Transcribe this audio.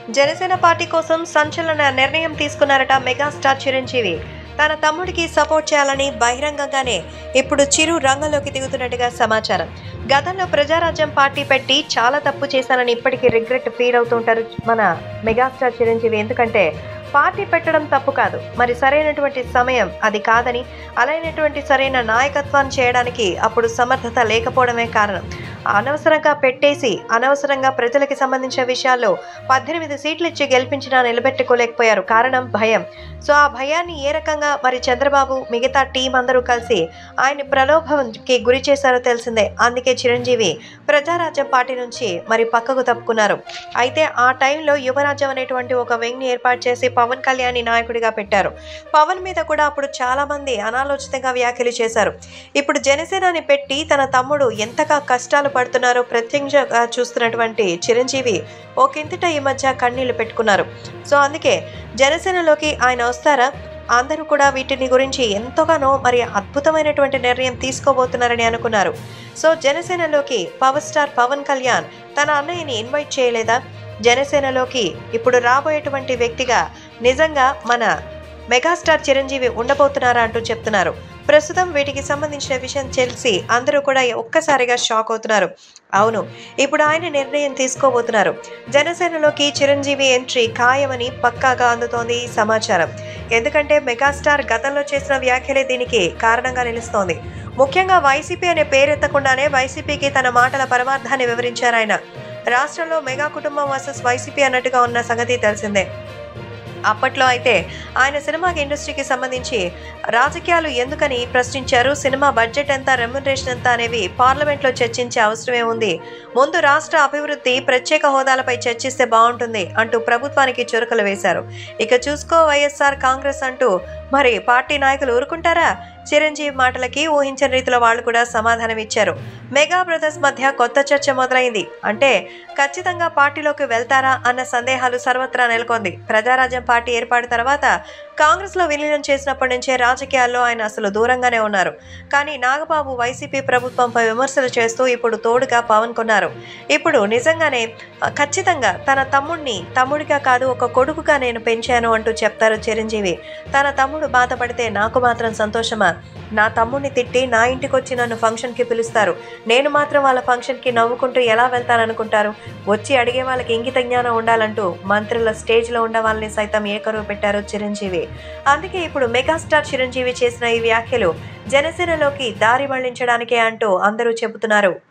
Janasena party కోసం సంచలన నిర్ణయం తీసుకున్నారట మెగాస్టార్ చిరంజీవి తన తమ్ముడికి సపోర్ట్ చేయాలని బహిరంగంగానే ఇప్పుడు చిరు రంగంలోకి దిగుతున్నట్టుగా సమాచారం గతంలో ప్రజారాజ్యం పార్టీ పెట్టి చాలా తప్పు చేశానని ఇప్పటికీ రిగ్రెట్ ఫీల్ అవుతుంటారు మన మెగాస్టార్ చిరంజీవి ఎందుకంటే పార్టీ పెట్టడం తప్పు కాదు మరి సరైనటువంటి సమయం అది కాదని అలాంటి సరైన నాయకత్వాన్ని చేయడానికి అప్పుడు సమర్థత లేకపోవడమే కారణం అనవసరంగా పెట్టేసి అనవసరంగా ప్రజలకి సంబంధించిన విషయాల్లో పద్దెనిమిది సీట్లు ఇచ్చి గెలిపించినా నిలబెట్టుకోలేకపోయారు కారణం భయం సో ఆ భయాన్ని ఏ రకంగా మరి చంద్రబాబు మిగతా టీం అందరూ కలిసి ఆయన ప్రలోభంకి గురి చేశారో తెలిసిందే అందుకే చిరంజీవి ప్రజారాజ్యం పార్టీ నుంచి మరి పక్కకు తప్పుకున్నారు అయితే ఆ టైంలో యువరాజ్యం అనేటువంటి ఒక వింగ్ని ఏర్పాటు చేసి పవన్ కళ్యాణ్ నాయకుడిగా పెట్టారు పవన్ మీద కూడా అప్పుడు చాలా మంది అనాలోచితంగా వ్యాఖ్యలు చేశారు ఇప్పుడు జనసేనని పెట్టి తన తమ్ముడు ఎంతగా కష్టాలు పడుతున్నారో ప్రత్యక్షంగా చూస్తున్నటువంటి చిరంజీవి ఒకంతట ఈ మధ్య కన్నీళ్లు పెట్టుకున్నారు సో అందుకే జనసేనలోకి ఆయన వస్తారా అందరూ కూడా వీటిని గురించి ఎంతగానో మరి అద్భుతమైనటువంటి నిర్ణయం తీసుకోబోతున్నారని అనుకున్నారు సో జనసేనలోకి పవర్ స్టార్ పవన్ కళ్యాణ్ తన అన్నయ్యని ఇన్వైట్ చేయలేదా జనసేనలోకి ఇప్పుడు రాబోయేటువంటి వ్యక్తిగా నిజంగా మన మెగాస్టార్ చిరంజీవి ఉండబోతున్నారా అంటూ చెప్తున్నారు ప్రస్తుతం వీటికి సంబంధించిన విషయం తెలిసి అందరూ కూడా ఒక్కసారిగా షాక్ అవుతున్నారు అవును ఇప్పుడు ఆయన నిర్ణయం తీసుకోబోతున్నారు జనసేనలోకి చిరంజీవి ఎంట్రీ ఖాయమని పక్కాగా అందుతోంది ఈ సమాచారం ఎందుకంటే మెగాస్టార్ గతంలో చేసిన వ్యాఖ్యలే దీనికి కారణంగా నిలుస్తోంది ముఖ్యంగా వైసీపీ అనే పేరెత్తకుండానే వైసీపీకి తన మాటల పరమార్థాన్ని వివరించారు ఆయన రాష్ట్రంలో మెగా కుటుంబం వర్సెస్ వైసీపీ అన్నట్టుగా ఉన్న సంగతి తెలిసిందే అప్పట్లో అయితే ఆయన సినిమాకి ఇండస్ట్రీకి సంబంధించి రాజకీయాలు ఎందుకని ప్రశ్నించారు సినిమా బడ్జెట్ ఎంత రెమ్యునరేషన్ ఎంత అనేవి పార్లమెంట్లో చర్చించే అవసరమే ఉంది ముందు రాష్ట్ర అభివృద్ధి ప్రత్యేక హోదాలపై చర్చిస్తే బాగుంటుంది అంటూ ప్రభుత్వానికి చురకలు వేశారు ఇక చూసుకో వైఎస్ఆర్ కాంగ్రెస్ అంటూ మరి పార్టీ నాయకులు ఊరుకుంటారా చిరంజీవి మాటలకి ఊహించని రీతిలో వాళ్ళు కూడా సమాధానం ఇచ్చారు మెగా బ్రదర్స్ మధ్య కొత్త చర్చ మొదలైంది అంటే ఖచ్చితంగా పార్టీలోకి వెళ్తారా అన్న సందేహాలు సర్వత్రా నెలకొంది ప్రజారాజ్యం పార్టీ ఏర్పాటు తర్వాత కాంగ్రెస్ లో విలీనం చేసినప్పటి నుంచే రాజకీయాల్లో ఆయన అసలు దూరంగానే ఉన్నారు కానీ నాగబాబు వైసీపీ ప్రభుత్వంపై విమర్శలు చేస్తూ ఇప్పుడు తోడుగా పవన్ కొన్నారు ఇప్పుడు నిజంగానే ఆ, ఖచ్చితంగా తన తమ్ముడిని తమ్ముడిగా కాదు ఒక కొడుకుగా నేను పెంచాను అంటూ చెప్తారు చిరంజీవి తన తమ్ముడు బాధపడితే నాకు మాత్రం సంతోషమా నా తమ్ముడిని తిట్టి నా ఇంటికి వచ్చి నన్ను ఫంక్షన్కి పిలుస్తారు నేను మాత్రం వాళ్ళ ఫంక్షన్కి నవ్వుకుంటూ ఎలా వెళ్తాననుకుంటారు వచ్చి అడిగే వాళ్ళకి ఇంగిత జ్ఞానం ఉండాలంటూ మంత్రుల స్టేజ్లో ఉన్న వాళ్ళని సైతం ఏకరువు పెట్టారు చిరంజీవి అందుకే ఇప్పుడు మెగాస్టార్ చిరంజీవి చేసిన ఈ వ్యాఖ్యలు జనసేనలోకి దారి మళ్లించడానికే అంటూ అందరూ చెబుతున్నారు